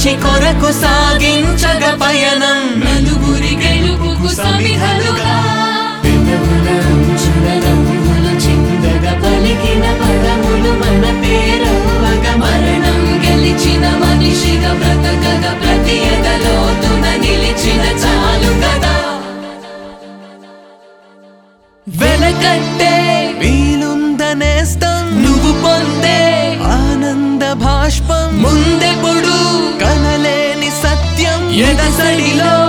మంచి కొరకు సాగించగ పయనం నలుగురి గెలుపుకు సమిధలుగా పెదవుల అంచుల నవ్వులు చిందగా పలికిన పదములు మన పేరవ్వగ మరణం గెలిచిన మనిషిగా బ్రతకగా ప్రతి ఎదలోతున నిలిచిన చాలు కదా వెనకంటే వీలుందనేస్తం నువ్వు పొందే ఆనంద భాష్పం ముందెప్పుడు కనలేని సత్యం ఎదసడిలో